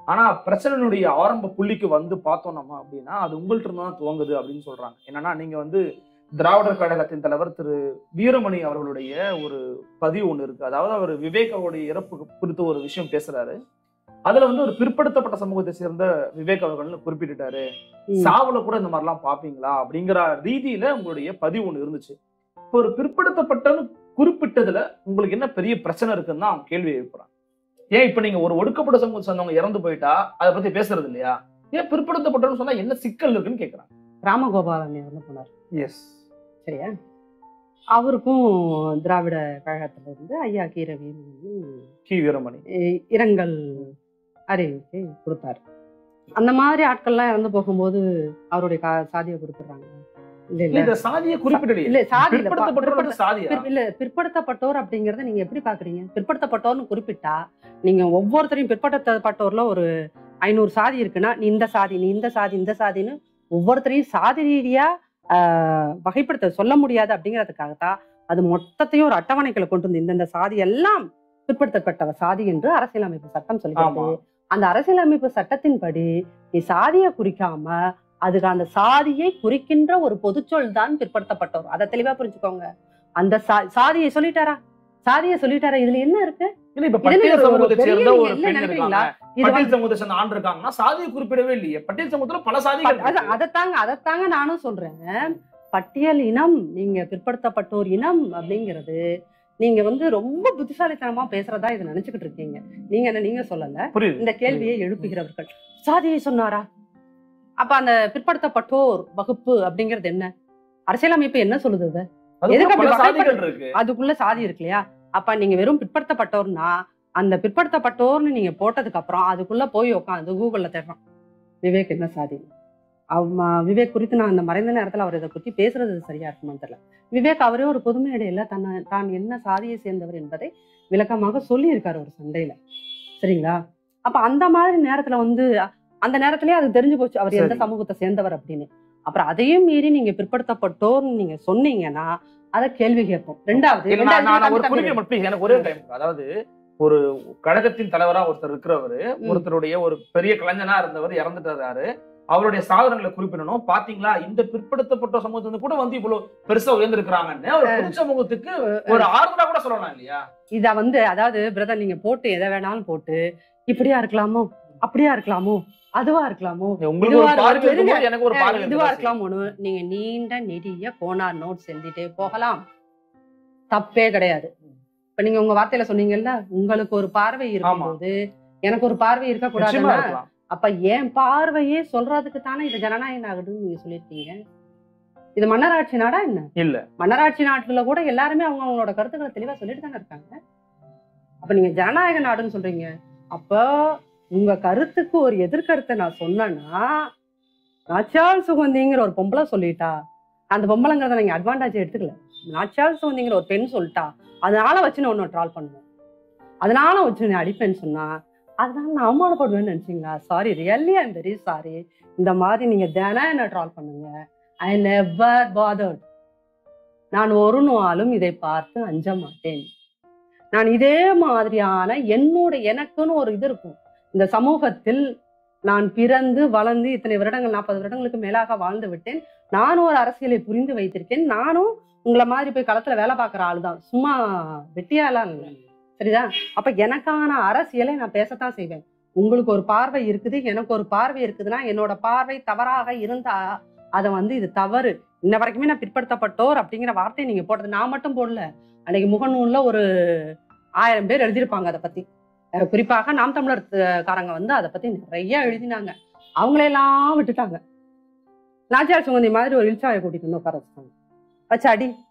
ஆனா பிரச்சனையினுடைய ஆரம்ப புள்ளிக்கு வந்து பார்த்தோம் நம்ம அப்படின்னா அது உங்கள்ட்ட இருந்து தான் துவங்குது அப்படின்னு சொல்றாங்க என்னன்னா நீங்க வந்து திராவிடர் கழகத்தின் தலைவர் திரு வீரமணி அவர்களுடைய ஒரு பதிவு ஒண்ணு இருக்கு அதாவது அவர் விவேக் அவருடைய இறப்பு குறித்து ஒரு விஷயம் பேசுறாரு அதுல வந்து ஒரு பிற்படுத்தப்பட்ட சமூகத்தை சேர்ந்த விவேக் அவர்கள்னு குறிப்பிட்டுட்டாரு ம். சாவுல கூட இந்த மாதிரிலாம் பாப்பீங்களா அப்படிங்கிற ரீதியில உங்களுடைய பதிவு ஒண்ணு இருந்துச்சு இப்போ ஒரு பிற்படுத்தப்பட்டன்னு குறிப்பிட்டதுல உங்களுக்கு என்ன பெரிய பிரச்சனை இருக்குன்னு தான் அவங்க கேள்வி எழுப்புறாங்க ஏன் இப்ப நீங்க ஒரு ஒடுக்கப்பட்ட சமூகத்தை சேர்ந்தவங்க இறந்து போயிட்டா அதை பத்தி பேசுறது இல்லையா ஏன் பிற்படுத்தப்பட்டன்னு சொன்னா என்ன சிக்கல் இருக்குன்னு கேக்குறாங்க ராமகோபாலன் இறந்து போனார் எஸ் சரியா அவருக்கும் திராவிட கழகத்துல இருந்து ஐயா கீரவி வந்து கி வீரமணி இ- இரங்கல் அறிவிக்கை கொடுத்தாரு அந்த மாதிரி ஆட்கள்லாம் இறந்து போகும்போது அவருடைய கா- சாதியை கொடுத்துட்றாங்க இல்ல இல்ல இந்த சாதியை குறிப்பிடலையே இல்ல சாதி இல்ல, பா- பிற்படுத்தப்பட்டவர்கள் சாதியா பிற்ப- இல்ல பிற்படுத்தப்பட்டோர் அப்படிங்கறத நீங்க எப்படி பாக்குறீங்க பிற்படுத்தப்பட்டோர்னு குறிப்பிட்டா நீங்க ஒவ்வொருத்தரையும் பிற்படுத்தப்பட்டோர்ல ஒரு ஐநூறு சாதி இருக்குன்னா நீ இந்த சாதி நீ இந்த சாதி இந்த சாதின்னு ஒவ்வொருத்தரையும் சாதி ரீதியா ஆஹ், வகைப்படுத்த சொல்ல முடியாது அப்படிங்கிறதுக்காகத்தான் அது மொத்தத்தையும் ஒரு அட்டவணைக்குள்ள கொண்டு வந்து இந்தந்த சாதி எல்லாம் பிற்படுத்தப்பட்ட சாதி என்று அரசியலமைப்பு சட்டம் சொல்கிறது ஆமா. அந்த அரசியலமைப்பு சட்டத்தின்படி நீ சாதியை குறிக்காம அதுக்கு அந்த சாதியை குறிக்கின்ற ஒரு பொதுச்சொல் தான் பிற்படுத்தப்பட்டோர் அதை தெளிவா புரிஞ்சுக்கோங்க அந்த சா- சாதியை சொல்லிட்டாரா சாதியை சொல்லிட்டாரா இதுல என்ன இருக்கு இல்ல இப்ப இதுல பட்டியல் ஒரு சமூகத்தை பெரிய சேர்ந்த நீங்க ஒரு என்ன பெண் நினைக்கிறீங்களா? இருக்காங்க இது பட்டியல் வந்து- சமூகத்தை சேர்ந்த ஆண் இருக்காங்கன்னா சாதியை குறிப்பிடவே இல்லையே பட்டியல் சமூகத்துல பல சாதிகள் அத- இருக்கு. அதைத்தாங்க அதைத்தாங்க நானும் சொல்றேன் பட்டியல் இனம் நீங்க பிற்படுத்தப்பட்டோர் இனம் அப்படிங்கிறது நீங்க வந்து ரொம்ப புத்திசாலித்தனமா பேசுறதா இதை நினைச்சுக்கிட்டு இருக்கீங்க நீங்க என்ன நீங்க சொல்லல புரியுது இந்த கேள்வியை எழுப்புகிறவர்கள் சாதியை சொன்னாரா அப்ப அந்த பிற்படுத்தப்பட்டோர் வகுப்பு அப்படிங்கிறது என்ன அரசியலமைப்பு என்ன சொல்லுது அது? அதுக்குள்ள எதுக்கு அப்படி பல சாதிகள் வகைப்படுத்து- இருக்கு அதுக்குள்ள சாதி இருக்கு இல்லையா அப்ப நீங்க வெறும் பிற்படுத்தப்பட்டோர்னா அந்த பிற்படுத்தப்பட்டோர்னு நீங்க போட்டதுக்கு அப்புறம் அதுக்குள்ள போய் உட்காந்து கூகுள்ல தேடுறான் விவேக் என்ன சாதி அவ விவேக் குறித்து நான் அந்த மறைந்த நேரத்துல அவர் இதை பத்தி பேசுறது சரியா இருக்குமான்னு தெரியல விவேக் அவரே ஒரு பொது மேடையில தன்னை தான் என்ன சாதியை சேர்ந்தவர் என்பதை விளக்கமாக சொல்லி இருக்காரு ஒரு சண்டையில சரிங்களா அப்ப அந்த மாதிரி நேரத்துல வந்து அந்த நேரத்திலேயே அது தெரிஞ்சு போச்சு அவர் எந்த சரி. சமூகத்தை சேர்ந்தவர் அப்படின்னு அப்புறம் அதையும் மீறி நீங்க பிற்படுத்தப்பட்டோர்னு நீங்க சொன்னீங்கன்னா அதை கேள்வி கேட்போம் ரெண்டாவது இல்ல, நான் ரெண்டாவது நான் ஒரு தம்பி, குறிப்பிட்ட தம்பி. மட்டும் please, எனக்கு ஒரே டைம் அதாவது ஒரு கழகத்தின் தலைவரா ஒருத்தர் இருக்கிறவரு ம். ஒருத்தருடைய ஒரு பெரிய கலைஞனா இருந்தவர் இறந்துட்டாரு அவருடைய சாதனைகளை குறிப்பிடணும் பாத்தீங்களா இந்த பிற்படுத்தப்பட்ட சமூகத்துல கூட வந்து இவ்வளவு பெருசா உயர்ந்திருக்கிறாங்கன்னு ஒரு பொது சமூகத்துக்கு ஒரு ஆறுதலா கூட சொல்லலாம் இல்லையா இத வந்து அதாவது பிரதர் நீங்க போட்டு எதை வேணாலும் போட்டு இப்படியா இருக்கலாமோ அப்படியா இருக்கலாமோ அதுவா இருக்கலாமோ உங்களுக்கு ஒரு இதுவா பார்வை இருக்கு, இருக்கும்போது எனக்கு ஒரு பார்வை இதுவா இருக்குதா? இருக்கலாமோன்னு நீங்க நீண்ட நெடிய கோனார் நோட்ஸ் எழுதிட்டே போகலாம் தப்பே கிடையாது இப்ப நீங்க உங்க வார்த்தையில சொன்னீங்கல்ல உங்களுக்கு ஒரு பார்வை இருக்கும்போது எனக்கு ஒரு பார்வை இருக்க நிச்சயமா கூடாதுன்னா இருக்கலாம் அப்ப என் பார்வையே சொல்றதுக்கு தானே இது ஜனநாயக நாடுன்னு நீங்க சொல்லியிருக்கீங்க இது மன்னராட்சி நாடா என்ன இல்ல மன்னராட்சி நாட்டுல கூட எல்லாருமே அவங்க அவங்களோட கருத்துக்களை தெளிவா சொல்லிட்டு தானே இருக்காங்க அப்ப நீங்க ஜனநாயக நாடுன்னு சொல்றீங்க அப்ப உங்க கருத்துக்கு ஒரு எதிர்கருத்தை நான் சொன்னேன்னா நாச்சியால் சுகந்திங்கிற ஒரு பொம்பளை சொல்லிட்டா அந்த பொம்பளைங்கிறத நீங்க அட்வான்டேஜ் எடுத்துக்கல நாச்சியால் சுகந்திங்கிற ஒரு பெண் சொல்லிட்டா அதனால வச்சு நான் ஒன்னு ட்ரால் பண்ணுவேன் அதனால வச்சு நீ அடிப்பேன்னு சொன்னா அதனால நான் அவமானப்படுவேன்னு நினைச்சீங்களா sorry really I'm very sorry இந்த மாதிரி நீங்க தினம் என்ன ட்ரால் பண்ணுங்க ஐ நெவர் பாதர்ட் நான் ஒரு நாளும் இதை பார்த்து அஞ்ச மாட்டேன் நான் இதே மாதிரியான என்னோட எனக்குன்னு ஒரு இது இருக்கும் இந்த சமூகத்தில் நான் பிறந்து வளர்ந்து இத்தனை வருடங்கள் நாற்பது வருடங்களுக்கு மேலாக வாழ்ந்து விட்டேன் நானும் ஒரு அரசியலை புரிந்து வைத்திருக்கேன் நானும் உங்களை மாதிரி போய் களத்துல வேலை பார்க்குற ஆளு தான் சும்மா வெட்டியாலாம் இல்லை சரிதா அப்ப எனக்கான அரசியலை நான் பேசத்தான் செய்வேன் உங்களுக்கு ஒரு பார்வை இருக்குது எனக்கு ஒரு பார்வை இருக்குதுன்னா என்னோட பார்வை தவறாக இருந்தா அதை வந்து இது தவறு இன்ன வரைக்குமே நான் பிற்படுத்தப்பட்டோர் அப்படிங்கிற வார்த்தையை நீங்க போட்டது நான் மட்டும் போடல அன்னைக்கு முகநூல்ல ஒரு ஆயிரம் பேர் எழுதியிருப்பாங்க அதை பத்தி அஹ் குறிப்பாக நாம் தமிழர் த- காரங்க வந்து அதை பத்தி நிறைய எழுதினாங்க அவங்களையெல்லாம் விட்டுட்டாங்க நாச்சியார் சுகந்தி மாதிரி ஒரு இல்சாவை கூட்டிட்டு வந்து உட்கார வச்சுட்டாங்க வச்சு அடி